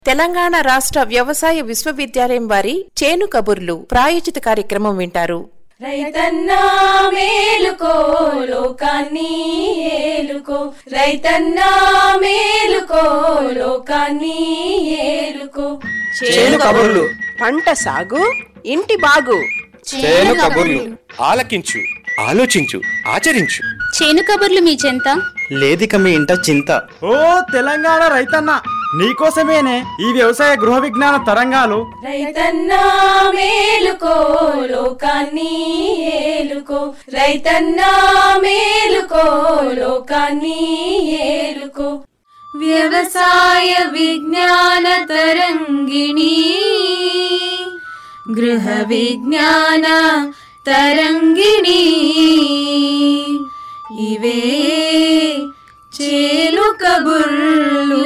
తెలంగాణ రాష్ట్ర వ్యవసాయ విశ్వవిద్యాలయం వారి చేను కబుర్లు ప్రాయోజిత కార్యక్రమం వింటారు రైతన్నా మేలుకో లోకాన్ని ఏలుకో రైతన్నా మేలుకో లోకాన్ని ఏలుకో చేను కబుర్లు పంట సాగు ఇంటి బాగు చేను కబుర్లు ఆలకించు ఆలోచించు ఆచరించు చేను కబుర్లు మీ చెంత లేదిక మీ ఇంట చింత ఓ తెలంగాణ రైతన్న నీకోసమేనే ఈ వ్యవసాయ గృహ విజ్ఞాన తరంగాలు రైతన్నా మేలుకో లోకాన్ని ఏలుకో రైతన్నా మేలుకో లోకాన్ని ఏలుకో వ్యవసాయ విజ్ఞాన తరంగిణి గృహ విజ్ఞాన తరంగిణి ఇవే చేలు కబుర్లు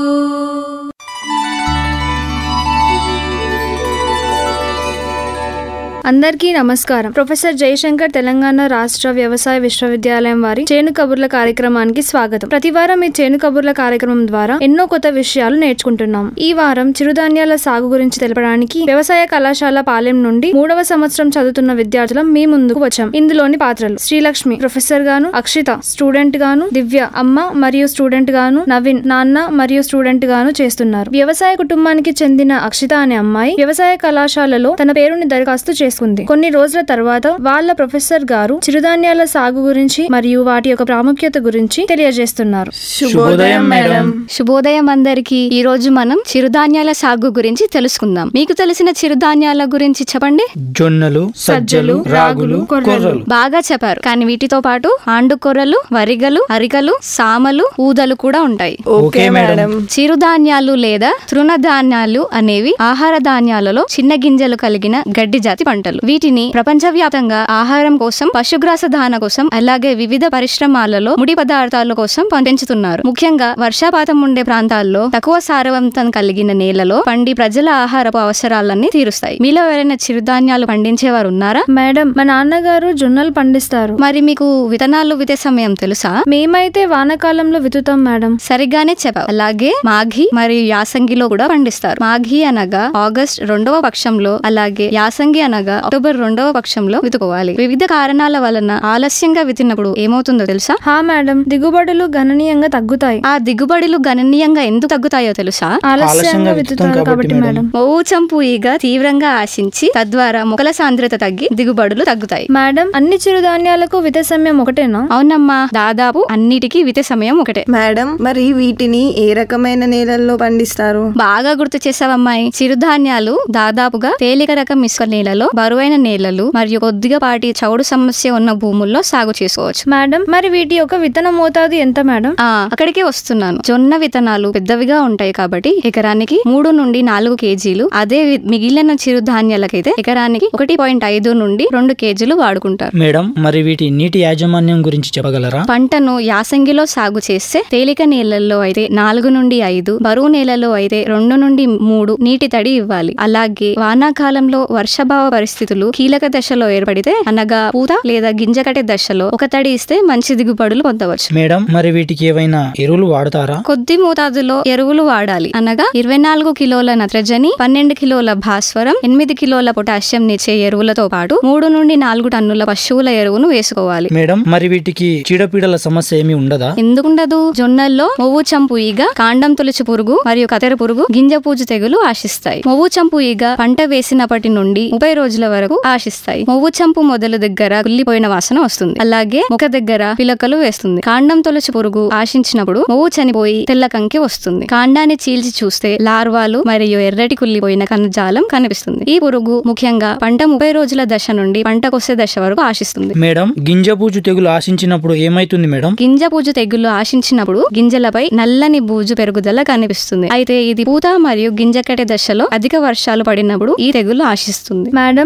అందరికీ నమస్కారం ప్రొఫెసర్ జయశంకర్ తెలంగాణ రాష్ట్ర వ్యవసాయ విశ్వవిద్యాలయం వారి చేను కబుర్ల కార్యక్రమానికి స్వాగతం ప్రతి వారం ఈ చేను కబుర్ల కార్యక్రమం ద్వారా ఎన్నో కొత్త విషయాలు నేర్చుకుంటున్నాం ఈ వారం చిరుధాన్యాల సాగు గురించి తెలపడానికి వ్యవసాయ కళాశాల పాలెం నుండి మూడవ సంవత్సరం చదువుతున్న విద్యార్థులం మీ ముందుకు వచ్చాం ఇందులోని పాత్రలు శ్రీలక్ష్మి ప్రొఫెసర్ గాను అక్షిత స్టూడెంట్ గాను దివ్య అమ్మ మరియు స్టూడెంట్ గాను నవీన్ నాన్న మరియు స్టూడెంట్ గాను చేస్తున్నారు వ్యవసాయ కుటుంబానికి చెందిన అక్షిత అనే అమ్మాయి వ్యవసాయ కళాశాలలో తన పేరుని దరఖాస్తు చేసుకుంది కొన్ని రోజుల తర్వాత వాళ్ళ ప్రొఫెసర్ గారు చిరుధాన్యాల సాగు గురించి మరియు వాటి యొక్క ప్రాముఖ్యత గురించి తెలియజేస్తున్నారు శుభోదయం మేడం శుభోదయం అందరికి ఈ రోజు మనం చిరుధాన్యాల సాగు గురించి తెలుసుకుందాం మీకు తెలిసిన చిరుధాన్యాల గురించి చెప్పండి జొన్నలు సజ్జలు రాగులు కొర్రలు బాగా చెప్పారు కానీ వీటితో పాటు ఆండు కొర్రలు వరిగలు అరిగలు సామలు ఊదలు కూడా ఉంటాయి ఓకే మేడం చిరుధాన్యాలు లేదా తృణధాన్యాలు అనేవి ఆహార ధాన్యాలలో చిన్న గింజలు కలిగిన గడ్డి జాతి పంటలు వీటిని ప్రపంచవ్యాప్తంగా ఆహారం కోసం పశుగ్రాస దాన కోసం అలాగే వివిధ పరిశ్రమాలలో ముడి పదార్థాల కోసం పెంచుతున్నారు ముఖ్యంగా వర్షాపాతం ఉండే ప్రాంతాల్లో తక్కువ సారవంతం కలిగిన నేలలో పండి ప్రజల ఆహారపు అవసరాలన్నీ తీరుస్తాయి మీలో ఎవరైనా చిరుధాన్యాలు పండించేవారు ఉన్నారా మేడం మా నాన్నగారు జొన్నలు పండిస్తారు మరి మీకు విత్తనాలు వితే సమయం తెలుసా మేమైతే వానాకాలంలో వితుతాం మేడం సరిగ్గానే చెప్పావు అలాగే మాఘి మరియు యాసంగిలో కూడా పండిస్తారు మాఘి అనగా ఆగస్ట్ రెండవ పక్షంలో అలాగే యాసంగి అనగా అక్టోబర్ రెండవ పక్షంలో వితుకోవాలి వివిధ కారణాల వలన ఆలస్యంగా విత్తినప్పుడు ఏమవుతుందో తెలుసా హా మేడం దిగుబడులు గణనీయంగా తగ్గుతాయి ఆ దిగుబడులు గణనీయంగా ఎందుకు తగ్గుతాయో తెలుసా ఆలస్యంగా విత్తుతారు కాబట్టి మేడం మౌచంపు ఈగ తీవ్రంగా ఆశించి తద్వారా మొక్కల సాంద్రత తగ్గి దిగుబడులు తగ్గుతాయి మేడం అన్ని చిరుధాన్యాలకు విత సమయం ఒకటేనా అవునమ్మా దాదాపు అన్నిటికీ వితే సమయం ఒకటే మేడం మరి వీటిని ఏ రకమైన నేలల్లో పండిస్తారు బాగా గుర్తు చేసావమ్మాయి చిరుధాన్యాలు దాదాపుగా తేలిక రకం ఇసుక నేలలో బరువైన నేలలు మరియు కొద్దిగా పాటి చౌడు సమస్య ఉన్న భూముల్లో సాగు చేసుకోవచ్చు మేడం మరి వీటి యొక్క విత్తన మోతాదు ఎంత మేడం ఆ అక్కడికే వస్తున్నాను జొన్న విత్తనాలు పెద్దవిగా ఉంటాయి కాబట్టి ఎకరానికి మూడు నుండి నాలుగు కేజీలు అదే వి- మిగిలిన చిరుధాన్యాలకైతే ఎకరానికి ఒకటి పాయింట్ ఐదు నుండి రెండు కేజీలు వాడుకుంటారు మేడం మరి వీటి నీటి యాజమాన్యం గురించి చెప్పగలరా పంటను యాసంగిలో సాగు చేస్తే తేలిక నేలల్లో అయితే నాలుగు నుండి ఐదు బరువు నేలలో అయితే రెండు నుండి మూడు నీటి తడి ఇవ్వాలి అలాగే వానాకాలంలో వర్షభావ పరిస్థితులు కీలక దశలో ఏర్పడితే అనగా పూత లేదా గింజకటే దశలో ఒక తడి ఇస్తే మంచి దిగుబడులు పొందవచ్చు మేడం మరి వీటికి ఏవైనా ఎరువులు వాడతారా కొద్ది మోతాదులో ఎరువులు వాడాలి అనగా ఇరవై నాలుగు కిలోల నత్రజని పన్నెండు కిలోల భాస్వరం ఎనిమిది కిలోల పొటాషియం నిచ్చే ఎరువులతో పాటు మూడు నుండి నాలుగు టన్నుల పశువుల ఎరువును వేసుకోవాలి మేడం మరి వీటికి చీడపీడల సమస్య ఏమీ ఉండదా ఎందుకుండదు జొన్నల్లో మొవ్వు చంపు ఈగ కాండం తొలుచు పురుగు మరియు కతెర పురుగు గింజ పూజు తెగులు ఆశిస్తాయి మొవ్వు చంపు ఈగ పంట వేసినప్పటి నుండి ముప్పై రోజుల వరకు ఆశిస్తాయి మొవ్వు చంపు మొదలు దగ్గర కుళ్ళిపోయిన వాసన వస్తుంది అలాగే ముఖ దగ్గర పిలకలు వేస్తుంది కాండం తొలుచు పురుగు ఆశించినప్పుడు మొవ్వు చనిపోయి తెల్ల కంకి వస్తుంది కాండాన్ని చీల్చి చూస్తే లార్వాలు మరియు ఎర్రటి కుళ్ళిపోయిన కణజాలం కనిపిస్తుంది ఈ పురుగు ముఖ్యంగా పంట ముప్పై రోజుల దశ నుండి పంట కొసే దశ వరకు ఆశిస్తుంది మేడం గింజపూజు తెగులు ఆశించినప్పుడు ఏమైతుంది మేడం గింజ పూజు తెగులు ఆశించినప్పుడు గింజలపై నల్లని బూజు పెరుగుదల కనిపిస్తుంది అయితే ఇది పూత మరియు గింజకటే దశలో అధిక వర్షాలు పడినప్పుడు ఈ తెగులు ఆశిస్తుంది మేడం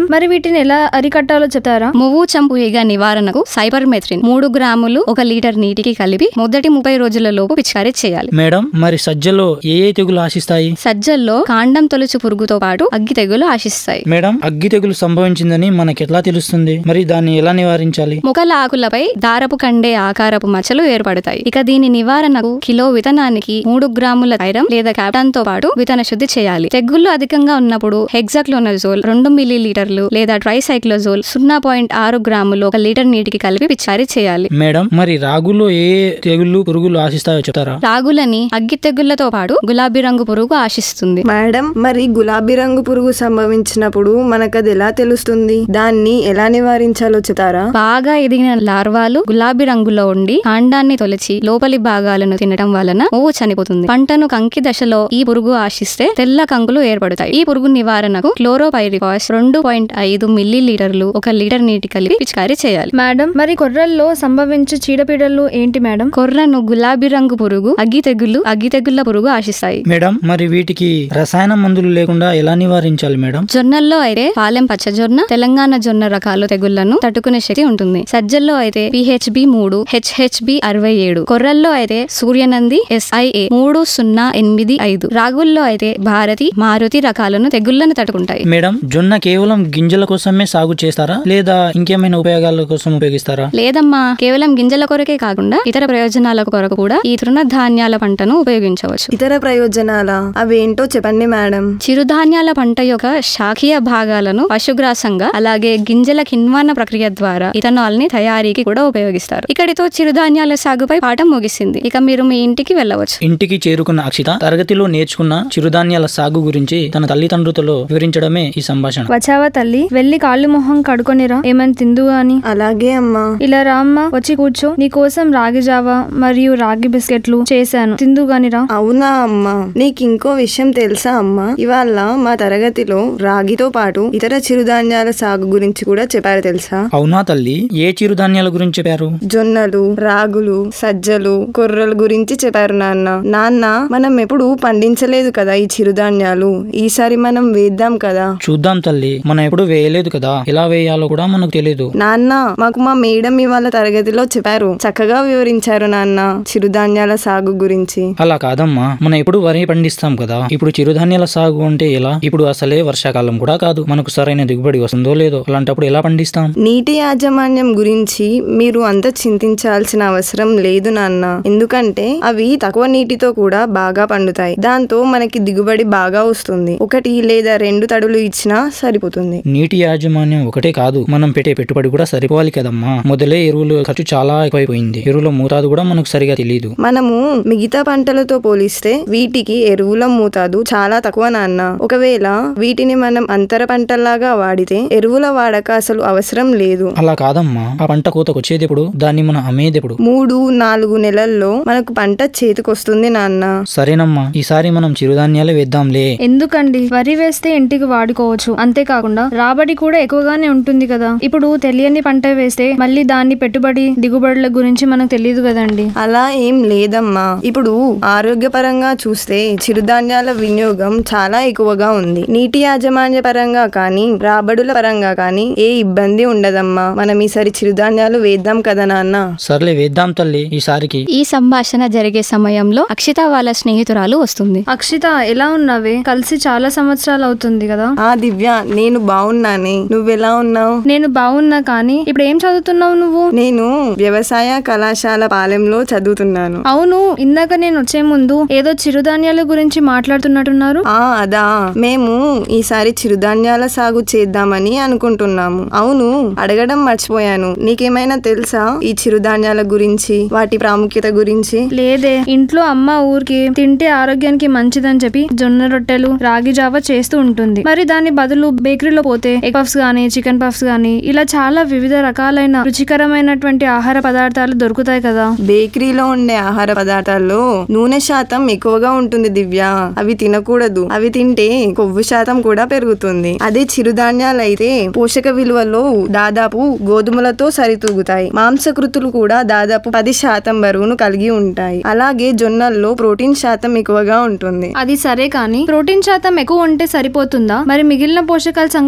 మరి వీటిని ఎలా అరికట్టాలో చెప్తారా మువ్వు చంపు ఈగ నివారణకు సైపర్మెథ్రిన్ మూడు గ్రాములు ఒక లీటర్ నీటికి కలిపి మొదటి ముప్పై రోజుల లోపు పిచికారీ చేయాలి మేడం మరి సజ్జలో ఏ ఏ తెగులు ఆశిస్తాయి సజ్జల్లో కాండం తొలుచు పురుగుతో పాటు అగ్గి తెగులు ఆశిస్తాయి మేడం అగ్గి తెగులు సంభవించిందని మనకెట్లా తెలుస్తుంది మరి దాన్ని ఎలా నివారించాలి మొక్కల ఆకులపై దారపు కండే ఆకారపు మచ్చలు ఏర్పడతాయి ఇక దీని నివారణకు కిలో విత్తనానికి మూడు గ్రాముల ఐరన్ లేదా క్యాప్టాన్ తో పాటు విత్తన శుద్ధి చేయాలి తెగుళ్లు అధికంగా ఉన్నప్పుడు హెగ్జాక్లోనజోల్ రెండు మిల్లీ లీటర్లు లేదా ట్రైసైక్లోజోల్ సున్నా పాయింట్ ఆరు గ్రాములు ఒక లీటర్ నీటికి కలిపి పిచికారీ చేయాలి మేడం మరి రాగులో ఏ ఏ తెగుళ్ళు పురుగులు ఆశిస్తాయో చెప్తారా రాగులని అగ్గి తెగుళ్లతో పాటు గులాబీ రంగు పురుగు ఆశిస్తుంది మేడం మరి గులాబీ రంగు పురుగు సంభవించినప్పుడు మనకది ఎలా తెలుస్తుంది దాన్ని ఎలా నివారించాలో చెప్తారా బాగా ఎదిగిన లార్వాలు గులాబీ రంగులో ఉండి కాండాన్ని తొలచి లోపలి భాగాలను తినడం వలన పువ్వు చనిపోతుంది పంటను కంకి దశలో ఈ పురుగు ఆశిస్తే తెల్ల కంకులు ఏర్పడతాయి ఈ పురుగు నివారణకు క్లోరోపైరిఫాస్ రెండు పాయింట్ ఐదు మిల్లీ లీటర్లు ఒక లీటర్ నీటి కలిపి పిచికారీ చేయాలి మేడం మరి కొర్రల్లో సంభవించే చీడపీడలు ఏంటి మేడం కొర్రను గులాబీ రంగు పురుగు అగ్గి తెగులు అగ్గి తెగుళ్ల పురుగు ఆశిస్తాయి మేడం మరి వీటికి రసాయన మందులు లేకుండా ఎలా నివారించాలి మేడం జొన్నల్లో అయితే పాలెం పచ్చజొన్న తెలంగాణ జొన్న రకాలు తెగుళ్లను తట్టుకునే శక్తి ఉంటుంది సజ్జల్లో అయితే పిహెచ్బి మూడు హెచ్హెచ్బి అరవై ఏడు కొర్రల్లో అయితే సూర్యనంది ఎస్ఐఏ మూడు సున్నా ఎనిమిది ఐదు రాగుల్లో అయితే భారతి మారుతి రకాలను తెగుళ్లను తట్టుకుంటాయి మేడం జొన్న కేవలం గింజల కోసమే సాగు చేస్తారా లేదా ఇంకేమైనా ఉపయోగాల కోసం ఉపయోగిస్తారా లేదమ్మా కేవలం గింజల కొరకే కాకుండా ఇతర ప్రయోజనాల కొరకు కూడా ఈ తృణధాన్యాల పంటను ఉపయోగించవచ్చు ఇతర ప్రయోజనాల అవేంటో చెప్పండి మేడం చిరుధాన్యాల పంట యొక్క శాఖీయ భాగాలను పశుగ్రాసంగా అలాగే గింజల కిణ్వాన ప్రక్రియ ద్వారా ఇథనాల్ ని తయారీకి కూడా ఉపయోగిస్తారు ఇక్కడితో చిరుధాన్యాల సాగుపై పాఠం ముగిసింది ఇక మీరు మీ ఇంటికి వెళ్ళవచ్చు ఇంటికి చేరుకున్న అక్షిత తరగతిలో నేర్చుకున్న చిరుధాన్యాల సాగు గురించి తన తల్లిదండ్రులతో వివరించడమే ఈ సంభాషణ వచ్చావా తల్లి వెళ్ళి కాళ్ళు మొహం కడుకొనిరా ఏమైనా తిందు అని అలాగే అమ్మా ఇలా రా అమ్మా వచ్చి కూర్చో నీ కోసం రాగి జావా మరియు రాగి బిస్కెట్లు చేశాను తిందు గాని రా అవునా అమ్మా నీకు ఇంకో విషయం తెలుసా అమ్మా ఇవాళ మా తరగతిలో రాగితో పాటు ఇతర చిరుధాన్యాల సాగు గురించి కూడా చెప్పారు తెలుసా అవునా తల్లి ఏ చిరుధాన్యాల గురించి చెప్పారు జొన్నలు రాగులు సజ్జలు కొర్రల గురించి చెప్పారు నాన్న నాన్న మనం ఎప్పుడు పండించలేదు కదా ఈ చిరుధాన్యాలు ఈసారి మనం వేద్దాం కదా చూద్దాం తల్లి మనం ఎప్పుడు వేయలేదు కదా ఎలా వేయాలో కూడా మనకు తెలియదు నాన్న మాకు మా మేడం ఇవాళ తరగతిలో చెప్పారు చక్కగా వివరించారు నాన్న చిరుధాన్యాల సాగు గురించి అలా కాదమ్మా మనం ఎప్పుడు వరి పండిస్తాం కదా ఇప్పుడు చిరుధాన్యాల సాగు అంటే ఎలా ఇప్పుడు అసలే వర్షాకాలం కూడా కాదు మనకు సరైన దిగుబడి వస్తుందో లేదో అలాంటప్పుడు ఎలా పండిస్తాం నీటి యాజమాన్యం గురించి మీరు అంత చింతించాల్సిన అవసరం లేదు నాన్న ఎందుకంటే అవి తక్కువ నీటితో కూడా బాగా పండుతాయి దాంతో మనకి దిగుబడి బాగా వస్తుంది ఒకటి లేదా రెండు తడులు ఇచ్చినా సరిపోతుంది నీటి యాజమాన్యం ఒకటే కాదు మనం పెట్టే పెట్టుబడి కూడా సరిపోవాలి కదమ్మా మొదలే ఎరువులు ఖర్చు చాలా ఎక్కువైపోయింది ఎరువుల మోతాదు కూడా మనకు సరిగా తెలియదు మనము మిగతా పంటలతో పోలిస్తే వీటికి ఎరువుల మోతాదు చాలా తక్కువ నాన్న ఒకవేళ వీటిని మనం అంతర పంటల్లాగా వాడితే ఎరువుల వాడక అసలు అవసరం లేదు అలా కాదమ్మా ఆ పంట కోతకు వచ్చేదెప్పుడు దాన్ని మనం అమ్మేదెప్పుడు మూడు నాలుగు నెలల్లో మనకు పంట చేతికొస్తుంది నాన్న సరేనమ్మా ఈసారి మనం చిరుధాన్యాలే వేద్దాంలే ఎందుకండి వరి వేస్తే ఇంటికి వాడుకోవచ్చు అంతేకాకుండా రాబడి కూడా ఎక్కువగానే ఉంటుంది కదా ఇప్పుడు తెలియని పంట వేస్తే మళ్ళీ దాన్ని పెట్టుబడి దిగుబడుల గురించి మనకు తెలియదు కదండి అలా ఏం లేదమ్మా ఇప్పుడు ఆరోగ్యపరంగా చూస్తే చిరుధాన్యాల వినియోగం చాలా ఎక్కువగా ఉంది నీటి యాజమాన్య పరంగా కానీ రాబడుల పరంగా కానీ ఏ ఇబ్బంది ఉండదమ్మా మనం ఈసారి చిరుధాన్యాలు వేద్దాం కదా నాన్న సర్లే వేద్దాం తల్లి ఈసారికి ఈ సంభాషణ జరిగే సమయంలో అక్షిత వాళ్ళ స్నేహితురాలు వస్తుంది అక్షిత ఎలా ఉన్నావే కలిసి చాలా సంవత్సరాలు అవుతుంది కదా ఆ దివ్య నేను బాగున్నానే నువ్వెలా ఉన్నావు నేను బాగున్నా కానీ ఇప్పుడు ఏం చదువుతున్నావు నువ్వు నేను వ్యవసాయ కళాశాల పాలెంలో చదువుతున్నాను అవును ఇందాక నేను వచ్చే ముందు ఏదో చిరుధాన్యాల గురించి మాట్లాడుతున్నట్టున్నారు ఆ అదా మేము ఈసారి చిరుధాన్యాల సాగు చేద్దామని అనుకుంటున్నాము అవును అడగడం మర్చిపోయాను నీకేమైనా తెలుసా ఈ చిరుధాన్యాల గురించి వాటి ప్రాముఖ్యత గురించి లేదే ఇంట్లో అమ్మ ఊరికి తింటే ఆరోగ్యానికి మంచిదని చెప్పి జొన్న రొట్టెలు రాగి జావ చేస్తూ ఉంటుంది మరి దాని బదులు బేకరీలో పోతే ఎగ్ పఫ్స్ గానీ చికెన్ పఫ్స్ గానీ ఇలా చాలా వివిధ రకాలైన రుచికరమైనటువంటి ఆహార పదార్థాలు దొరుకుతాయి కదా బేకరీలో ఉండే ఆహార పదార్థాల్లో నూనె శాతం ఎక్కువగా ఉంటుంది దివ్య అవి తినకూడదు అవి తింటే కొవ్వు శాతం కూడా పెరుగుతుంది అదే చిరుధాన్యాలు అయితే పోషక విలువలో దాదాపు గోధుమలతో సరితూగుతాయి మాంసకృతులు కూడా దాదాపు పది శాతం బరువును కలిగి ఉంటాయి అలాగే జొన్నల్లో ప్రోటీన్ శాతం ఎక్కువగా ఉంటుంది అది సరే కానీ ప్రోటీన్ శాతం ఎక్కువ ఉంటే సరిపోతుందా మరి మిగిలిన పోషకాల సంగతి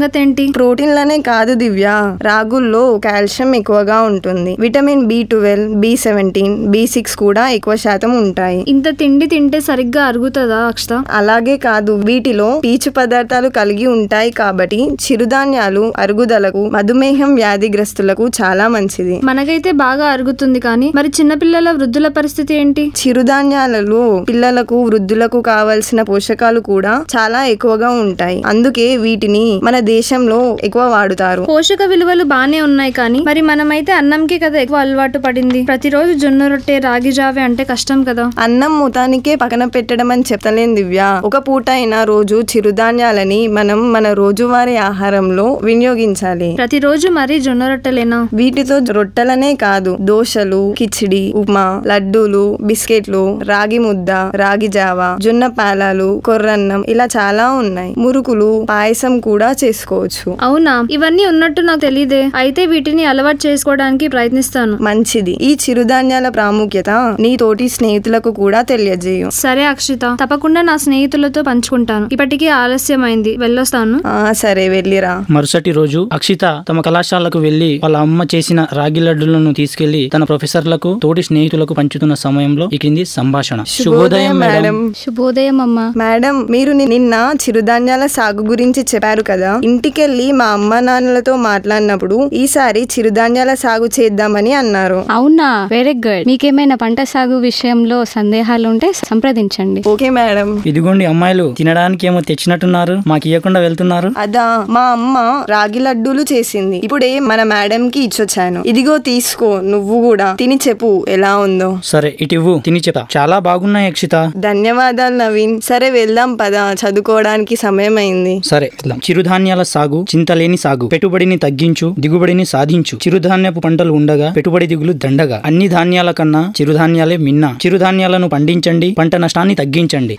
సంగతి ఏంటి ప్రోటీన్లనే కాదు దివ్య రాగుల్లో కాల్షియం ఎక్కువగా ఉంటుంది vitamin B twelve B seventeen B six కూడా ఎక్కువ శాతం ఉంటాయి ఇంత తిండి తింటే సరిగ్గా అరుగుతుందా అక్షత అలాగే కాదు వీటిలో పీచు పదార్థాలు కలిగి ఉంటాయి కాబట్టి చిరుధాన్యాలు అరుగుదలకు మధుమేహం వ్యాధిగ్రస్తులకు చాలా మంచిది మనకైతే బాగా అరుగుతుంది కానీ మరి చిన్నపిల్లల వృద్ధుల పరిస్థితి ఏంటి చిరుధాన్యాలలో పిల్లలకు వృద్ధులకు కావలసిన పోషకాలు కూడా చాలా ఎక్కువగా ఉంటాయి అందుకే వీటిని మన దేశంలో ఎక్కువ వాడుతారు పోషక విలువలు బానే ఉన్నాయి కానీ మరి మనమైతే అన్నంకి కదా ఎక్కువ అలవాటు పడింది ప్రతిరోజు జొన్న రొట్టె రాగి జావే అంటే కష్టం కదా అన్నం మొత్తానికే పక్కన పెట్టడం అని చెప్తలేను దివ్య ఒక పూట అయినా రోజు చిరుధాన్యాలని మనం మన రోజువారీ ఆహారంలో వినియోగించాలి ప్రతిరోజు మరి జొన్న రొట్టెలేనా వీటితో రొట్టెలనే కాదు దోశలు కిచిడి ఉప్మా లడ్డూలు బిస్కెట్లు రాగి ముద్ద రాగి జావ జొన్న పాలాలు కొర్రన్నం ఇలా చాలా ఉన్నాయి మురుకులు పాయసం కూడా చేసుకోవచ్చు అవునా ఇవన్నీ ఉన్నట్టు నాకు తెలియదే అయితే వీటిని అలవాటు చేసుకోవడానికి ప్రయత్నిస్తాను మంచిది ఈ చిరుధాన్యాల ప్రాముఖ్యత నీ తోటి స్నేహితులకు కూడా తెలియజేయు సరే అక్షిత తప్పకుండా నా స్నేహితులతో పంచుకుంటాను ఇప్పటికీ ఆలస్యమైంది వెళ్ళొస్తాను ఆ సరే వెళ్ళిరా మరుసటి రోజు అక్షిత తమ కళాశాలకు వెళ్లి వాళ్ళ అమ్మ చేసిన రాగి లడ్డులను తీసుకెళ్లి తన ప్రొఫెసర్లకు తోటి స్నేహితులకు పంచుతున్న సమయంలో ఈ క్రింది సంభాషణ శుభోదయం మేడం శుభోదయం అమ్మా మేడం మీరు ని- నిన్న చిరుధాన్యాల సాగు గురించి చెప్పారు కదా ఇంటికెళ్ళి మా అమ్మ నాన్నలతో మాట్లాడినప్పుడు ఈసారి చిరుధాన్యాల సాగు చేద్దామని అన్నారు అవునా వెరీ గుడ్ మీకేమైనా పంట సాగు విషయంలో సందేహాలు ఉంటే సంప్రదించండి ఓకే మేడం ఇదిగోండి అమ్మాయిలు తినడానికి ఏమో తెచ్చినట్టున్నారు మాకు ఇవ్వకుండా వెళ్తున్నారు అదా మా అమ్మ రాగి లడ్డూలు చేసింది ఇప్పుడే మన మేడం కి ఇచ్చొచ్చాను ఇదిగో తీసుకో నువ్వు కూడా తిని చెప్పు ఎలా ఉందో సరే ఇటు ఇవ్వు తిని చెప్తా చాలా బాగున్నాయి అక్షిత ధన్యవాదాలు నవీన్ సరే వెళ్దాం పదా చదువుకోవడానికి సమయం అయింది సరే వెళ్దాం. చిరుధాన్యాల సాగు చింతలేని సాగు పెట్టుబడిని తగ్గించు దిగుబడిని సాధించు చిరుధాన్యపు పంటలు ఉండగా పెట్టుబడి దిగులు దండగా అన్ని ధాన్యాల కన్నా చిరుధాన్యాలే మిన్న చిరుధాన్యాలను పండించండి పంట నష్టాన్ని తగ్గించండి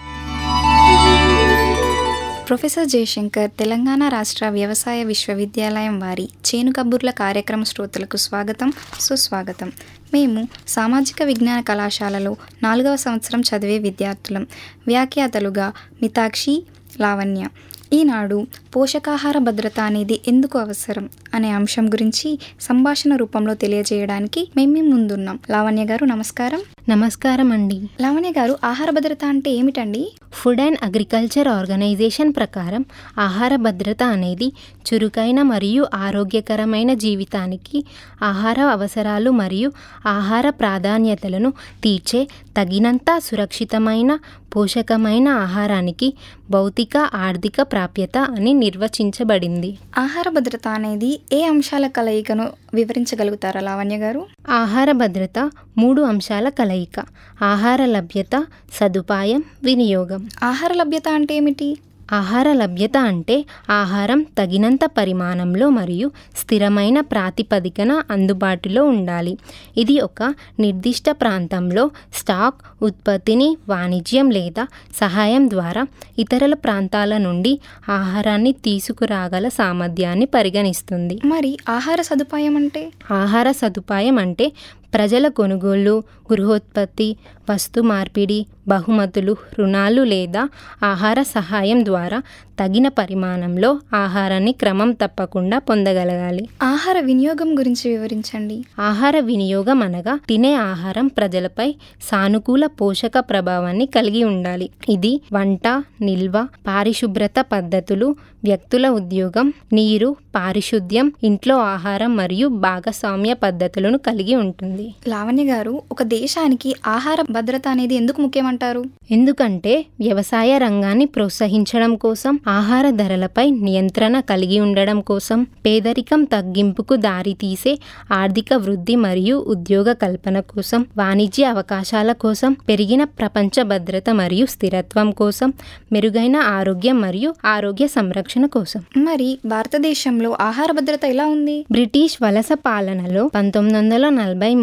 ప్రొఫెసర్ జయశంకర్ తెలంగాణ రాష్ట్ర వ్యవసాయ విశ్వవిద్యాలయం వారి చేను కబుర్ల కార్యక్రమ శ్రోతలకు స్వాగతం సుస్వాగతం మేము సామాజిక విజ్ఞాన కళాశాలలో నాలుగవ సంవత్సరం చదివే విద్యార్థులం వ్యాఖ్యాతలుగా మితాక్షి లావణ్య ఈనాడు పోషకాహార భద్రత అనేది ఎందుకు అవసరం అనే అంశం గురించి సంభాషణ రూపంలో తెలియజేయడానికి మేము మీ ముందున్నాం లావణ్య గారు నమస్కారం నమస్కారం అండి లావణ్య గారు ఆహార భద్రత అంటే ఏమిటండి ఫుడ్ అండ్ అగ్రికల్చర్ ఆర్గనైజేషన్ ప్రకారం ఆహార భద్రత అనేది చురుకైన మరియు ఆరోగ్యకరమైన జీవితానికి ఆహార అవసరాలు మరియు ఆహార ప్రాధాన్యతలను తీర్చే తగినంత సురక్షితమైన పోషకమైన ఆహారానికి భౌతిక ఆర్థిక ప్రాప్యత అని నిర్వచించబడింది ఆహార భద్రత అనేది ఏ అంశాల కలయికను వివరించగలుగుతారా లావణ్య గారు ఆహార భద్రత మూడు అంశాల కలయిక ఆహార లభ్యత సదుపాయం వినియోగం ఆహార లభ్యత అంటే ఏమిటి ఆహార లభ్యత అంటే ఆహారం తగినంత పరిమాణంలో మరియు స్థిరమైన ప్రాతిపదికన అందుబాటులో ఉండాలి ఇది ఒక నిర్దిష్ట ప్రాంతంలో స్టాక్ ఉత్పత్తిని వాణిజ్యం లేదా సహాయం ద్వారా ఇతరుల ప్రాంతాల నుండి ఆహారాన్ని తీసుకురాగల సామర్థ్యాన్ని పరిగణిస్తుంది మరి ఆహార సదుపాయం అంటే ఆహార సదుపాయం అంటే ప్రజల కొనుగోళ్లు గృహోత్పత్తి వస్తు మార్పిడి బహుమతులు రుణాలు లేదా ఆహార సహాయం ద్వారా తగిన పరిమాణంలో ఆహారాన్ని క్రమం తప్పకుండా పొందగలగాలి ఆహార వినియోగం గురించి వివరించండి ఆహార వినియోగం అనగా తినే ఆహారం ప్రజలపై సానుకూల పోషక ప్రభావాన్ని కలిగి ఉండాలి ఇది వంట నిల్వ పారిశుభ్రత పద్ధతులు వ్యక్తుల ఉద్యోగం నీరు పారిశుద్ధ్యం ఇంట్లో ఆహారం మరియు భాగస్వామ్య పద్ధతులను కలిగి ఉంటుంది లావణ్య గారు ఒక దేశానికి ఆహార భద్రత అనేది ఎందుకు ముఖ్యమంటారు ఎందుకంటే వ్యవసాయ రంగాన్ని ప్రోత్సహించడం కోసం ఆహార ధరలపై నియంత్రణ కలిగి ఉండడం కోసం పేదరికం తగ్గింపుకు దారితీసే ఆర్థిక వృద్ధి మరియు ఉద్యోగ కల్పన కోసం వాణిజ్య అవకాశాల కోసం పెరిగిన ప్రపంచ భద్రత మరియు స్థిరత్వం కోసం మెరుగైన ఆరోగ్యం మరియు ఆరోగ్య సంరక్షణ కోసం మరి భారతదేశంలో ఆహార భద్రత ఎలా ఉంది బ్రిటిష్ వలస పాలనలో పంతొమ్మిది వందల నలభై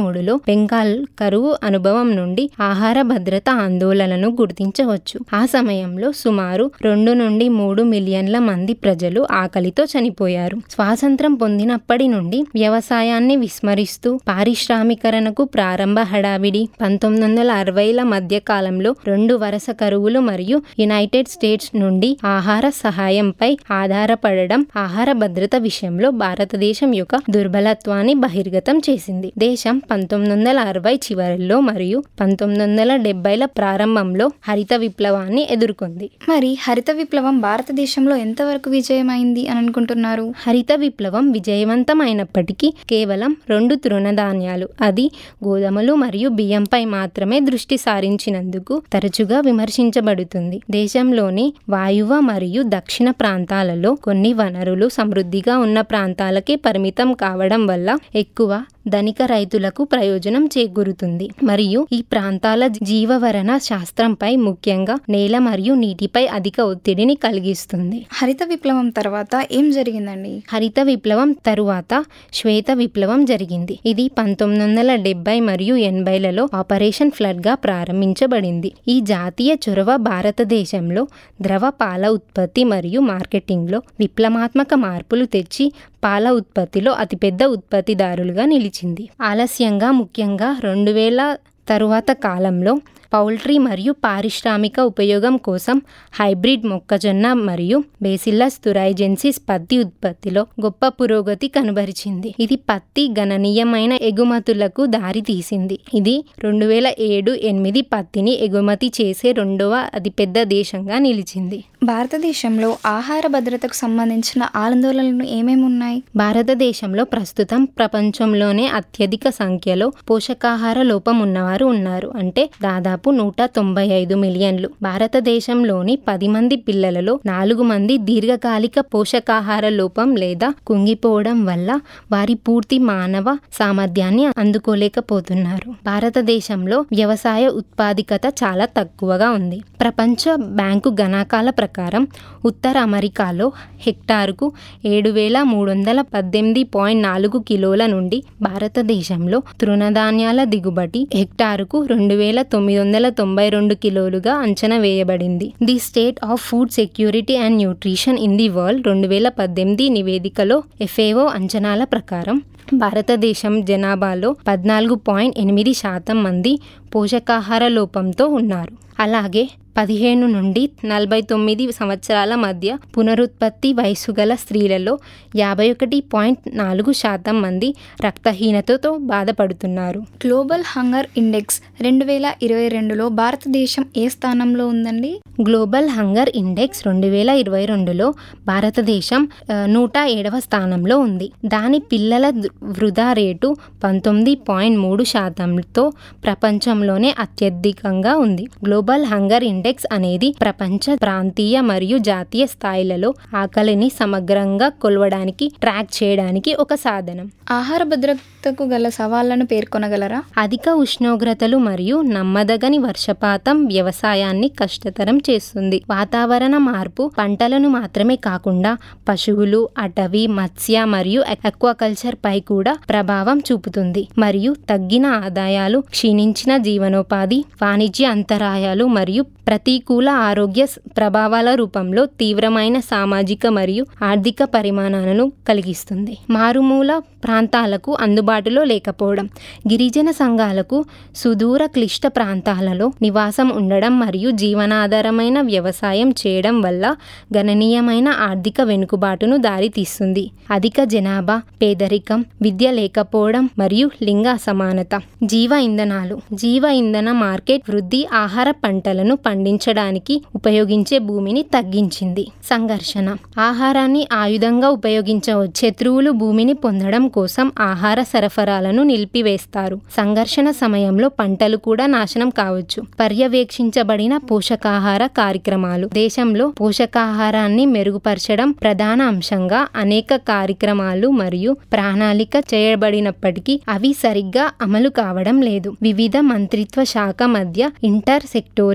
మూడులో బెంగాల్ కరువు అనుభవం నుండి ఆహార భద్రత ఆందోళనను గుర్తించవచ్చు ఆ సమయంలో సుమారు రెండు నుండి మూడు మిలియన్ల మంది ప్రజలు ఆకలితో చనిపోయారు స్వాతంత్రం పొందినప్పటి నుండి వ్యవసాయాన్ని విస్మరిస్తూ పారిశ్రామికరణకు ప్రారంభ హడావిడి పంతొమ్మిది వందల అరవైల మధ్య కాలంలో రెండు వరుస కరువులు మరియు యునైటెడ్ స్టేట్స్ నుండి ఆహార సహాయంపై ఆధారపడడం ఆహార భద్రత విషయంలో భారతదేశం యొక్క దుర్బలత్వాన్ని బహిర్గతం చేసింది దేశం పంతొమ్మిది వందల అరవై చివరిలో మరియు పంతొమ్మిది వందల డెబ్బైల ప్రారంభంలో హరిత విప్లవాన్ని ఎదుర్కొంది మరి హరిత విప్లవం భారతదేశంలో ఎంతవరకు విజయమైంది అని అనుకుంటున్నారు హరిత విప్లవం విజయవంతమైనప్పటికీ కేవలం రెండు తృణధాన్యాలు అది గోధుమలు మరియు బియ్యంపై మాత్రమే దృష్టి సారించినందుకు తరచుగా విమర్శించబడుతుంది దేశంలోని వాయువ మరియు దక్షిణ ప్రాంతాలలో కొన్ని వనరులు సమృద్ధిగా ఉన్న ప్రాంతాలకే పరిమితం కావడం వల్ల ఎక్కువ ధనిక రైతులకు ప్రయోజనం చేకూరుతుంది మరియు ఈ ప్రాంతాల జీవవరణ శాస్త్రంపై ముఖ్యంగా నేల మరియు నీటిపై అధిక ఒత్తిడిని కలిగిస్తుంది హరిత విప్లవం తర్వాత ఏం జరిగిందండి హరిత విప్లవం తరువాత శ్వేత విప్లవం జరిగింది ఇది పంతొమ్మిది వందల డెబ్బై మరియు ఎనభైలలో ఆపరేషన్ ఫ్లడ్ గా ప్రారంభించబడింది ఈ జాతీయ చొరవ భారతదేశంలో ద్రవ పాల ఉత్పత్తి మరియు మార్కెటింగ్లో విప్లవాత్మక మార్పులు తెచ్చి పాల ఉత్పత్తిలో అతిపెద్ద ఉత్పత్తిదారులుగా నిలిచింది ఆలస్యంగా ముఖ్యంగా రెండు వేల తరువాత కాలంలో పౌల్ట్రీ మరియు పారిశ్రామిక ఉపయోగం కోసం హైబ్రిడ్ మొక్కజొన్న మరియు బేసిల్లస్ తురైజెన్సిస్ పత్తి ఉత్పత్తిలో గొప్ప పురోగతి కనబరిచింది ఇది పత్తి గణనీయమైన ఎగుమతులకు దారి తీసింది ఇది రెండు వేల ఏడు ఎనిమిది పత్తిని ఎగుమతి చేసే రెండవ అతిపెద్ద దేశంగా నిలిచింది భారతదేశంలో ఆహార భద్రతకు సంబంధించిన ఆందోళనలు ఏమేమి ఉన్నాయి భారతదేశంలో ప్రస్తుతం ప్రపంచంలోనే అత్యధిక సంఖ్యలో పోషకాహార లోపం ఉన్నవారు ఉన్నారు అంటే దాదాపు నూట తొంభై ఐదు మిలియన్లు భారతదేశంలోని పది మంది పిల్లలలో నాలుగు మంది దీర్ఘకాలిక పోషకాహార లోపం లేదా కుంగిపోవడం వల్ల వారి పూర్తి మానవ సామర్థ్యాన్ని అందుకోలేకపోతున్నారు భారతదేశంలో వ్యవసాయ ఉత్పాదికత చాలా తక్కువగా ఉంది ప్రపంచ బ్యాంకు గణాంకాల ప్రకారం ఉత్తర అమెరికాలో హెక్టారుకు ఏడు వేల మూడు వందల పద్దెనిమిది పాయింట్ నాలుగు కిలోల నుండి భారతదేశంలో తృణధాన్యాల దిగుబడి హెక్టారుకు రెండు వేల తొమ్మిది వందల తొంభై రెండు కిలోలుగా అంచనా వేయబడింది the state of food security and nutrition in the world రెండు వేల పద్దెనిమిది నివేదికలో ఎఫ్ఏఓ అంచనాల ప్రకారం భారతదేశం జనాభాలో పద్నాలుగు పాయింట్ ఎనిమిది శాతం మంది పోషకాహార లోపంతో ఉన్నారు అలాగే పదిహేను నుండి నలభై తొమ్మిది సంవత్సరాల మధ్య పునరుత్పత్తి వయసు గల స్త్రీలలో యాభై ఒకటి పాయింట్ నాలుగు శాతం మంది రక్తహీనతతో బాధపడుతున్నారు గ్లోబల్ హంగర్ ఇండెక్స్ రెండు వేల ఇరవై రెండులో భారతదేశం ఏ స్థానంలో ఉందండి గ్లోబల్ హంగర్ ఇండెక్స్ రెండు వేల ఇరవై రెండులో భారతదేశం ఆ, నూట ఏడవ స్థానంలో ఉంది దాని పిల్లల ద- వృధా రేటు పంతొమ్మిది పాయింట్ మూడు శాతంతో ప్రపంచంలోనే అత్యధికంగా ఉంది గ్లోబల్ హంగర్ ఇండెక్స్ అనేది ప్రపంచ ప్రాంతీయ మరియు జాతీయ స్థాయిలలో ఆకలిని సమగ్రంగా కొలవడానికి ట్రాక్ చేయడానికి ఒక సాధనం ఆహార భద్రతకు గల సవాళ్లను పేర్కొనగలరా అధిక ఉష్ణోగ్రతలు మరియు నమ్మదగని వర్షపాతం వ్యవసాయాన్ని కష్టతరం చేస్తుంది వాతావరణ మార్పు పంటలను మాత్రమే కాకుండా పశువులు అటవీ మత్స్య మరియు అక్వాకల్చర్ పై కూడా ప్రభావం చూపుతుంది మరియు తగ్గిన ఆదాయాలు క్షీణించిన జీవనోపాధి వాణిజ్య అంతరాయాలు మరియు ప్రతికూల ఆరోగ్య స- ప్రభావాల రూపంలో తీవ్రమైన సామాజిక మరియు ఆర్థిక పరిమాణాలను కలిగిస్తుంది మారుమూల ప్రాంతాలకు అందుబాటులో లేకపోవడం గిరిజన సంఘాలకు సుదూర క్లిష్ట ప్రాంతాలలో నివాసం ఉండడం మరియు జీవనాధారమైన వ్యవసాయం చేయడం వల్ల గణనీయమైన ఆర్థిక వెనుకబాటును దారితీస్తుంది అధిక జనాభా పేదరికం విద్య లేకపోవడం మరియు లింగ అసమానత జీవ ఇంధనాలు జీవ ఇంధన మార్కెట్ వృద్ధి ఆహార పంటలను పండించడానికి ఉపయోగించే భూమిని తగ్గించింది సంఘర్షణ ఆహారాన్ని ఆయుధంగా ఉపయోగించవచ్చు శత్రువులు భూమిని పొందడం కోసం ఆహార సరఫరాలను నిలిపివేస్తారు సంఘర్షణ సమయంలో పంటలు కూడా నాశనం కావచ్చు పర్యవేక్షించబడిన పోషకాహార కార్యక్రమాలు దేశంలో పోషకాహారాన్ని మెరుగుపరచడం ప్రధాన అంశంగా అనేక కార్యక్రమాలు మరియు ప్రణాళిక చేయబడినప్పటికీ అవి సరిగ్గా అమలు కావడం లేదు వివిధ మంత్రిత్వ శాఖ మధ్య ఇంటర్ సెక్టోరియల్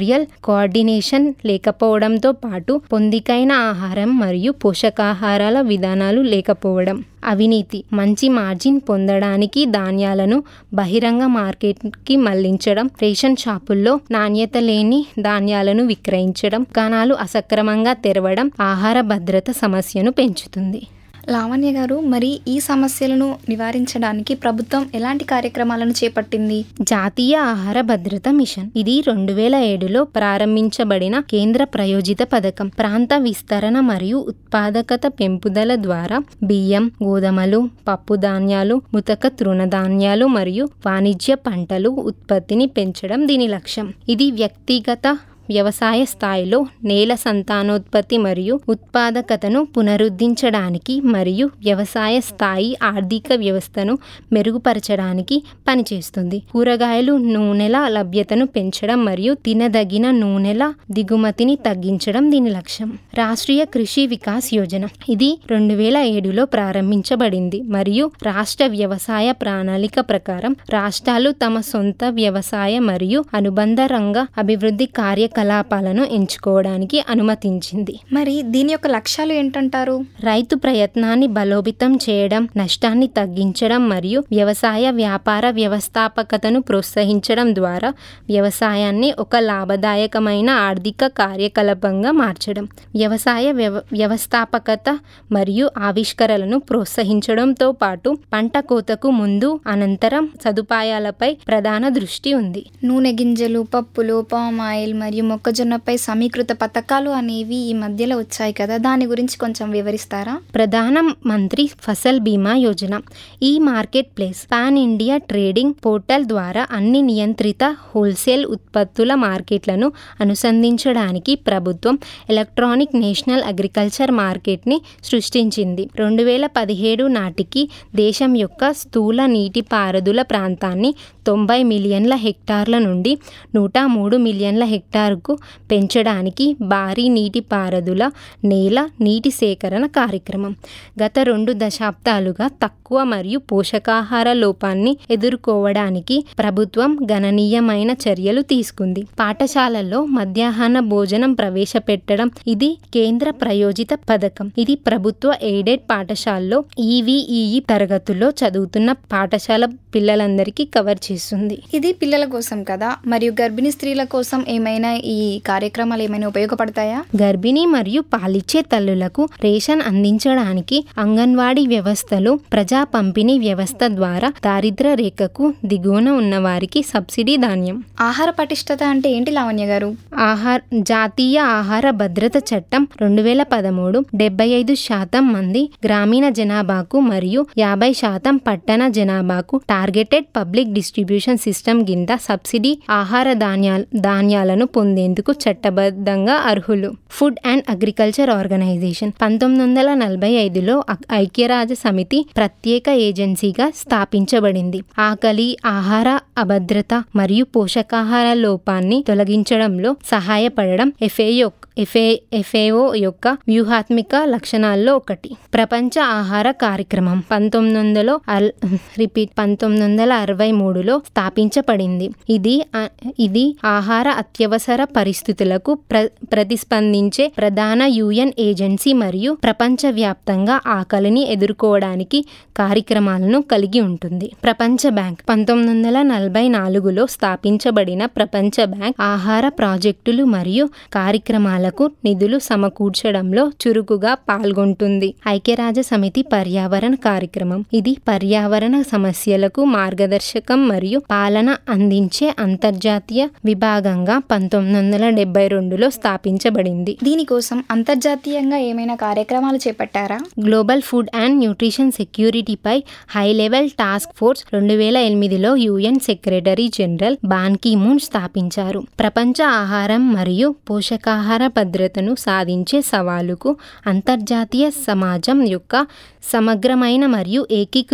కోఆర్డినేషన్ లేకపోవడంతో పాటు పొందికైన ఆహారం మరియు పోషకాహారాల విధానాలు లేకపోవడం అవినీతి మంచి మార్జిన్ పొందడానికి ధాన్యాలను బహిరంగ మార్కెట్కి మళ్లించడం రేషన్ షాపుల్లో నాణ్యత లేని ధాన్యాలను విక్రయించడం దుకాణాలు అసక్రమంగా తెరవడం ఆహార భద్రత సమస్యను పెంచుతుంది లావణ్య గారు మరి ఈ సమస్యలను నివారించడానికి ప్రభుత్వం ఎలాంటి కార్యక్రమాలను చేపట్టింది జాతీయ ఆహార భద్రత మిషన్ ఇది రెండు వేల ఏడులో ప్రారంభించబడిన కేంద్ర ప్రయోజిత పథకం ప్రాంత విస్తరణ మరియు ఉత్పాదకత పెంపుదల ద్వారా బియ్యం గోధుమలు పప్పు ధాన్యాలు ముతక తృణధాన్యాలు మరియు వాణిజ్య పంటలు ఉత్పత్తిని పెంచడం దీని లక్ష్యం ఇది వ్యక్తిగత వ్యవసాయ స్థాయిలో నేల సంతానోత్పత్తి మరియు ఉత్పాదకతను పునరుద్ధరించడానికి మరియు వ్యవసాయ స్థాయి ఆర్థిక వ్యవస్థను మెరుగుపరచడానికి పనిచేస్తుంది కూరగాయలు నూనెల లభ్యతను పెంచడం మరియు తినదగిన నూనెల దిగుమతిని తగ్గించడం దీని లక్ష్యం రాష్ట్రీయ కృషి వికాస్ యోజన ఇది రెండు వేల ఏడులో ప్రారంభించబడింది మరియు రాష్ట్ర వ్యవసాయ ప్రణాళిక ప్రకారం రాష్ట్రాలు తమ సొంత వ్యవసాయ మరియు అనుబంధ రంగ అభివృద్ధి కార్యకలాపాలను ఎంచుకోవడానికి అనుమతించింది మరి దీని యొక్క లక్ష్యాలు ఏంటంటారు రైతు ప్రయత్నాన్ని బలోపేతం చేయడం నష్టాన్ని తగ్గించడం మరియు వ్యవసాయ వ్యాపార వ్యవస్థాపకతను ప్రోత్సహించడం ద్వారా వ్యవసాయాన్ని ఒక లాభదాయకమైన ఆర్థిక కార్యకలాపంగా మార్చడం వ్యవసాయ వ్యవ వ్యవస్థాపకత మరియు ఆవిష్కరణలను ప్రోత్సహించడంతో పాటు పంట కోతకు ముందు అనంతరం సదుపాయాలపై ప్రధాన దృష్టి ఉంది నూనె గింజలు పప్పులు పామ్ ఆయిల్ మరియు మొక్కజొన్నపై సమీకృత పథకాలు అనేవి ఈ మధ్యలో వచ్చాయి కదా దాని గురించి కొంచెం వివరిస్తారా ప్రధాన మంత్రి Fasal Bima Yojana e market place pan India trading portal ద్వారా అన్ని నియంత్రిత హోల్సేల్ ఉత్పత్తుల మార్కెట్లను అనుసంధించడానికి ప్రభుత్వం ఎలక్ట్రానిక్ నేషనల్ అగ్రికల్చర్ మార్కెట్ని సృష్టించింది రెండు వేల పదిహేడు నాటికి దేశం యొక్క స్థూల నీటిపారుదల ప్రాంతాన్ని తొంభై మిలియన్ల హెక్టార్ల నుండి నూట మూడు మిలియన్ల హెక్టార్కు పెంచడానికి భారీ నీటిపారుదల నేల నీటి సేకరణ కార్యక్రమం గత రెండు దశాబ్దాలుగా తక్కువ మరియు పోషకాహార లోపాన్ని ఎదుర్కోవడానికి ప్రభుత్వం గణనీయమైన చర్యలు తీసుకుంది పాఠశాలల్లో మధ్యాహ్న భోజనం ప్రవేశపెట్టడం ఇది కేంద్ర ప్రయోజిత పథకం ఇది ప్రభుత్వ ఎయిడెడ్ పాఠశాలలో ఈవీఈఈ తరగతుల్లో చదువుతున్న పాఠశాల పిల్లలందరికీ కవర్ చేస్తుంది ఇది పిల్లల కోసం కదా మరియు గర్భిణీ స్త్రీల కోసం ఏమైనా ఈ కార్యక్రమాలు ఏమైనా ఉపయోగపడతాయా గర్భిణీ మరియు పాలిచ్చే తల్లులకు రేషన్ అందించడానికి అంగన్వాడీ వ్యవస్థలు ప్రజా పంపిణీ వ్యవస్థ ద్వారా దారిద్ర రేఖకు దిగువన ఉన్న వారికి సబ్సిడీ ధాన్యం ఆహార పటిష్టత అంటే ఏంటి లావణ్య గారు ఆహార జాతీయ ఆహార భద్రత చట్టం రెండు వేల పదమూడు డెబ్బై ఐదు శాతం మంది గ్రామీణ జనాభాకు మరియు యాభై శాతం పట్టణ జనాభాకు టార్గెటెడ్ పబ్లిక్ డిస్ట్రిబ్యూషన్ సిస్టమ్ కింద సబ్సిడీ ఆహార ధాన్యాల ధాన్యాలను పొందేందుకు చట్టబద్ధంగా అర్హులు ఫుడ్ అండ్ అగ్రికల్చర్ ఆర్గనైజేషన్ పంతొమ్మిది వందల నలభై ఐదులో ఐక్యరాజ్య సమితి ప్రత్యేక ఏజెన్సీగా స్థాపించబడింది ఆకలి ఆహార అభద్రత మరియు పోషకాహార లోపాన్ని తొలగించడంలో సహాయపడడం ఎఫ్ఏఓ ఎఫ్ఏ ఎఫ్ఏఓ యొక్క వ్యూహాత్మిక లక్షణాల్లో ఒకటి ప్రపంచ ఆహార కార్యక్రమం పంతొమ్మిది వందల రిపీట్ పంతొమ్మిది వందల అరవై మూడులో స్థాపించబడింది ఇది ఇది ఆహార అత్యవసర పరిస్థితులకు ప్ర ప్రతిస్పందించే ప్రధాన యుఎన్ ఏజెన్సీ మరియు ప్రపంచవ్యాప్తంగా ఆకలిని ఎదుర్కోవడానికి కార్యక్రమాలను కలిగి ఉంటుంది ప్రపంచ బ్యాంక్ పంతొమ్మిది వందల నలభై నాలుగులో స్థాపించబడిన ప్రపంచ బ్యాంక్ ఆహార ప్రాజెక్టులు మరియు కార్యక్రమాలకు నిధులు సమకూర్చడంలో చురుకుగా పాల్గొంటుంది ఐక్యరాజ్య సమితి పర్యావరణ కార్యక్రమం ఇది పర్యావరణ సమస్యలకు మార్గదర్శకం మరియు పాలన అందించే అంతర్జాతీయ విభాగంగా పంతొమ్మిది వందల డెబ్బై రెండులో స్థాపించబడింది దీనికోసం అంతర్జాతీయంగా ఏమైనా కార్యక్రమాలు చేపట్టారా గ్లోబల్ ఫుడ్ అండ్ న్యూట్రిషన్ సెక్యూరిటీపై హై లెవెల్ టాస్క్ ఫోర్స్ రెండు వేల ఎనిమిదిలో UN secretary general Ban Ki-moon స్థాపించారు ప్రపంచ ఆహారం మరియు పోషకాహార భద్రతను సాధించే సవాలుకు అంతర్జాతీయ సమాజం యొక్క సమగ్రమైన మరియు ఏకీకృత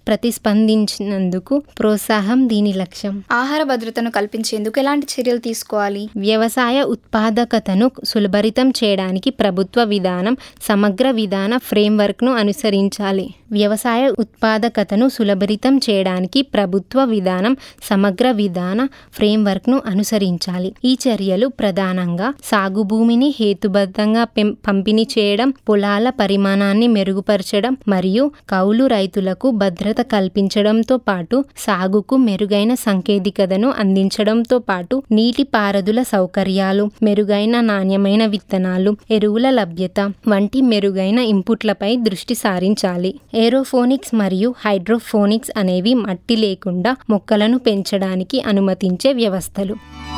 ప్రతిస్పందించినందుకు ప్రోత్సాహం దీని లక్ష్యం ఆహార భద్రతను కల్పించేందుకు ఎలాంటి చర్యలు తీసుకోవాలి వ్యవసాయ ఉత్పాదకతను సులభరితం చేయడానికి ప్రభుత్వ విధానం సమగ్ర విధాన ఫ్రేమ్వర్క్ను అనుసరించాలి వ్యవసాయ ఉత్పాదకతను సులభరితం చేయడానికి ప్రభుత్వ విధానం సమగ్ర విధాన ఫ్రేమ్వర్క్ను అనుసరించాలి ఈ చర్యలు ప్రధానంగా సాగు భూమిని హేతుబద్ధంగా పెం- పంపిణీ చేయడం పొలాల పరిమాణాన్ని మెరుగుపరచడం మరియు కౌలు రైతులకు భద్రత కల్పించడంతో పాటు సాగుకు మెరుగైన సాంకేతికతను అందించడంతో పాటు నీటి పారుదల సౌకర్యాలు మెరుగైన నాణ్యమైన విత్తనాలు ఎరువుల లభ్యత వంటి మెరుగైన ఇన్పుట్లపై దృష్టి సారించాలి ఏరోఫోనిక్స్ మరియు హైడ్రోఫోనిక్స్ అనేవి మట్టి లేకుండా మొక్కలను పెంచడానికి అనుమతించే వ్యవస్థలు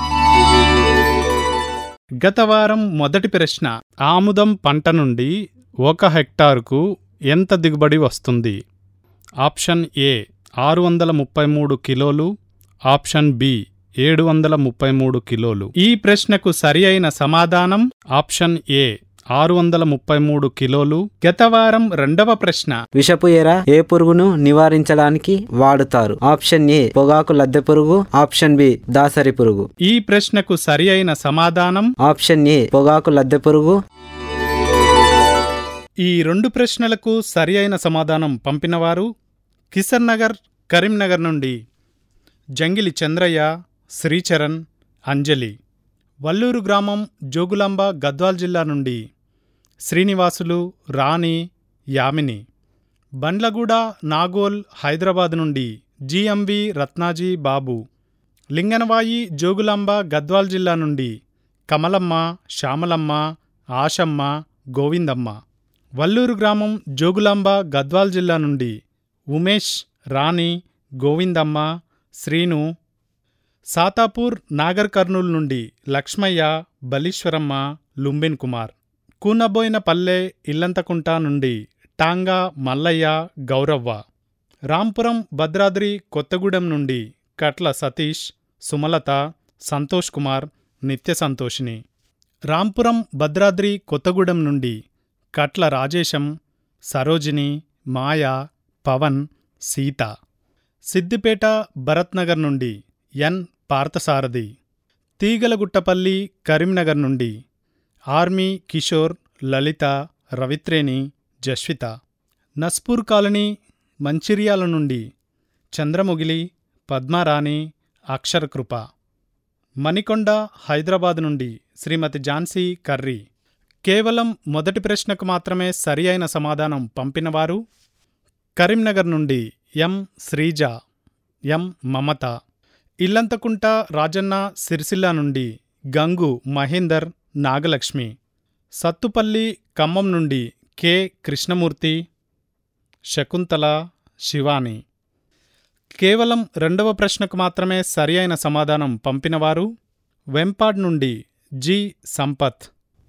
గత వారం మొదటి ప్రశ్న ఆముదం పంట నుండి ఒక హెక్టారుకు ఎంత దిగుబడి వస్తుంది ఆప్షన్ ఏ ఆరు వందల ముప్పై మూడు కిలోలు ఆప్షన్ బి ఏడు వందల ముప్పై మూడు కిలోలు ఈ ప్రశ్నకు సరి అయిన సమాధానం ఆప్షన్ ఏ ఆరు వందల ముప్పై మూడు కిలోలు గత వారం రెండవ ప్రశ్న విషపు ఎర ఏ పురుగును నివారించడానికి వాడుతారు ఆప్షన్ ఏ పొగాకు లద్దె పురుగు ఆప్షన్ బి దాసరి పురుగు ఈ ప్రశ్నకు సరి అయిన సమాధానం ఆప్షన్ ఏ పొగాకు లద్దె పురుగు ఈ రెండు ప్రశ్నలకు సరి అయిన సమాధానం పంపినవారు కిసర్ నగర్ కరీంనగర్ నుండి జంగిలి చంద్రయ్య శ్రీచరణ్ అంజలి వల్లూరు గ్రామం జోగులాంబ గద్వాల్ జిల్లా నుండి శ్రీనివాసులు రాణి యామిని బండ్లగూడ నాగోల్ హైదరాబాద్ నుండి జిఎంవి రత్నాజీ బాబు లింగనవాయి జోగులాంబ గద్వాల్ జిల్లా నుండి కమలమ్మ శ్యామలమ్మ ఆశమ్మ గోవిందమ్మ వల్లూరు గ్రామం జోగులాంబ గద్వాల్ జిల్లా నుండి ఉమేష్ రాణి గోవిందమ్మ శ్రీను సాతాపూర్ నాగర్ కర్నూల్ నుండి లక్ష్మయ్య బలీశ్వరమ్మ లుంబిన్ కుమార్ కూనబోయిన పల్లె ఇల్లంతకుంట నుండి టాంగా మల్లయ్య గౌరవ్వ రాంపురం భద్రాద్రి కొత్తగూడెం నుండి కట్ల సతీష్ సుమలత సంతోష్ కుమార్ నిత్య సంతోషిని రాంపురం భద్రాద్రి కొత్తగూడెం నుండి కట్ల రాజేశం సరోజిని మాయ పవన్ సీత సిద్దిపేట భరత్నగర్ నుండి ఎన్ పార్థసారథి తీగలగుట్టపల్లి కరీంనగర్ నుండి ఆర్మీ కిషోర్ లలిత రవిత్రేణి జస్విత నస్పూర్ కాలనీ మంచిర్యాల నుండి చంద్రముగిలి పద్మారాణి అక్షరకృప మణికొండ హైదరాబాద్ నుండి శ్రీమతి ఝాన్సీ కర్రీ కేవలం మొదటి ప్రశ్నకు మాత్రమే సరి అయిన సమాధానం పంపినవారు కరీంనగర్ నుండి ఎం శ్రీజ ఎం మమత ఇల్లంతకుంట రాజన్న సిరిసిల్ల నుండి గంగు మహేందర్ నాగలక్ష్మి సత్తుపల్లి ఖమ్మం నుండి కె కృష్ణమూర్తి శకుంతల శివాని కేవలం రెండవ ప్రశ్నకు మాత్రమే సరి అయిన సమాధానం పంపినవారు వెంపాడ్ నుండి జి సంపత్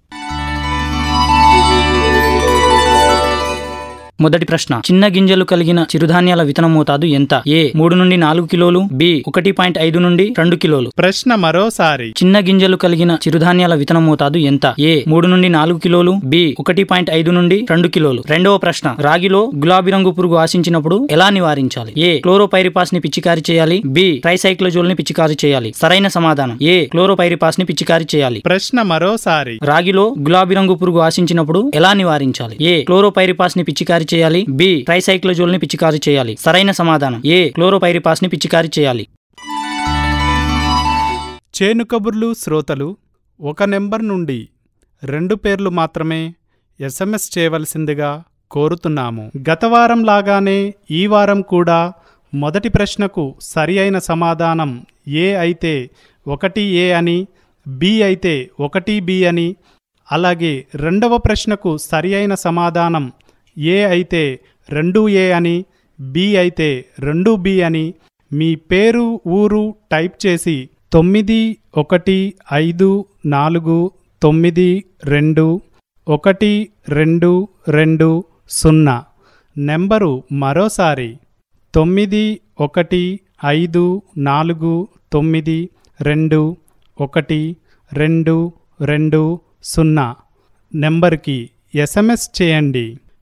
మొదటి ప్రశ్న చిన్న గింజలు కలిగిన చిరుధాన్యాల విత్తన మోతాదు ఎంత ఏ మూడు నుండి నాలుగు కిలోలు బి ఒకటి పాయింట్ ఐదు నుండి రెండు కిలోలు ప్రశ్న మరోసారి చిన్న గింజలు కలిగిన చిరుధాన్యాల విత్తన మోతాదు ఎంత ఏ మూడు నుండి నాలుగు కిలోలు బి ఒకటి పాయింట్ ఐదు నుండి రెండు కిలోలు రెండవ ప్రశ్న రాగిలో గులాబీ రంగు పురుగు ఆశించినప్పుడు ఎలా నివారించాలి ఏ క్లోరోపైరిపాస్ ని పిచికారి చేయాలి బి ట్రైసైక్లోజోల్ ని పిచికారి చేయాలి సరైన సమాధానం ఏ క్లోరోపైరిపాస్ ని పిచికారి చేయాలి ప్రశ్న మరోసారి రాగిలో గులాబీ రంగు పురుగు ఆశించినప్పుడు ఎలా నివారించాలి ఏ క్లోరోపైరిపాస్ ని పిచికారి చేయాలి బి ట్రైసైక్లోజోల్ ని పిచికారి చేయాలి సరైన సమాధానం ఏ క్లోరోపైరిపాస్ ని పిచికారి చేయాలి చేను కబుర్లు శ్రోతలు ఒక నెంబర్ నుండి రెండు పేర్లు మాత్రమే ఎస్ఎంఎస్ చేయవలసిందిగా కోరుతున్నాము గత వారం లాగానే ఈ వారం కూడా మొదటి ప్రశ్నకు సరి అయిన సమాధానం ఏ అయితే ఒకటి ఏ అని బి అయితే ఒకటి బి అని అలాగే రెండవ ప్రశ్నకు సరి అయిన సమాధానం ఏ అయితే రెండు ఏ అని బి అయితే రెండు బి అని మీ పేరు ఊరు టైప్ చేసి తొమ్మిది ఒకటి ఐదు నాలుగు తొమ్మిది రెండు ఒకటి రెండు రెండు సున్నా నెంబరు మరోసారి తొమ్మిది ఒకటి ఐదు నాలుగు తొమ్మిది రెండు ఒకటి రెండు రెండు సున్నా నెంబర్కి ఎస్ఎంఎస్ చేయండి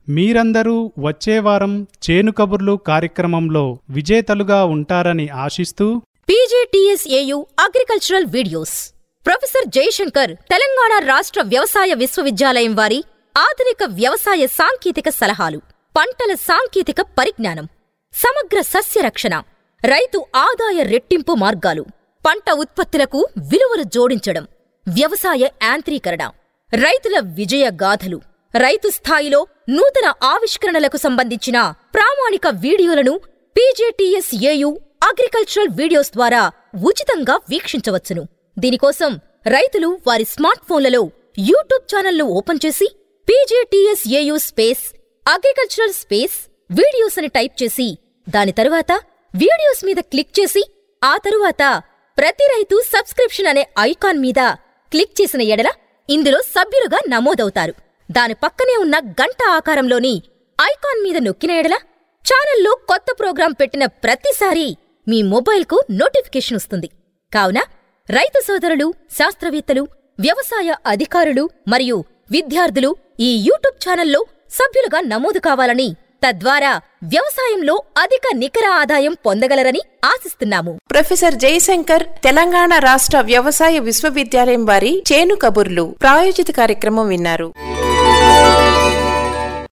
మీరందరూ వచ్చే వారం చేను కబుర్లు కార్యక్రమంలో విజేతలుగా ఉంటారని ఆశిస్తూ P G T S A U agricultural videos professor Jayashankar Telangana రాష్ట్ర వ్యవసాయ విశ్వవిద్యాలయం వారి ఆధునిక వ్యవసాయ సాంకేతిక సలహాలు పంటల సాంకేతిక పరిజ్ఞానం సమగ్ర సస్య రక్షణ రైతు ఆదాయ రెట్టింపు మార్గాలు పంట ఉత్పత్తులకు విలువలు జోడించడం వ్యవసాయ యాంత్రీకరణ రైతుల విజయ గాథలు రైతు స్థాయిలో నూతన ఆవిష్కరణలకు సంబంధించిన ప్రామాణిక వీడియోలను పీజేటీఎస్ఏయు అగ్రికల్చరల్ వీడియోస్ ద్వారా ఉచితంగా వీక్షించవచ్చును దీనికోసం రైతులు వారి స్మార్ట్ ఫోన్లలో యూట్యూబ్ ఛానల్ను ఓపెన్ చేసి P J T S A U space agricultural space videos అని టైప్ చేసి దాని తరువాత వీడియోస్ మీద క్లిక్ చేసి ఆ తరువాత ప్రతి రైతు సబ్స్క్రిప్షన్ అనే ఐకాన్ మీద క్లిక్ చేసిన ఎడల ఇందులో సభ్యులుగా నమోదవుతారు దాని పక్కనే ఉన్న గంట ఆకారంలోని ఐకాన్ మీద నొక్కిన ఎడల ఛానల్లో కొత్త ప్రోగ్రాం పెట్టిన ప్రతిసారీ మీ మొబైల్కు నోటిఫికేషన్ వస్తుంది కావున రైతు సోదరులు శాస్త్రవేత్తలు వ్యవసాయ అధికారులు మరియు విద్యార్థులు ఈ యూట్యూబ్ ఛానల్లో సభ్యులుగా నమోదు కావాలని తద్వారా వ్యవసాయంలో అధిక నికర ఆదాయం పొందగలరని ఆశిస్తున్నాము ప్రొఫెసర్ జయశంకర్ తెలంగాణ రాష్ట్ర వ్యవసాయ విశ్వవిద్యాలయం వారి చేను కబుర్లు ప్రాయోజిత కార్యక్రమం విన్నారు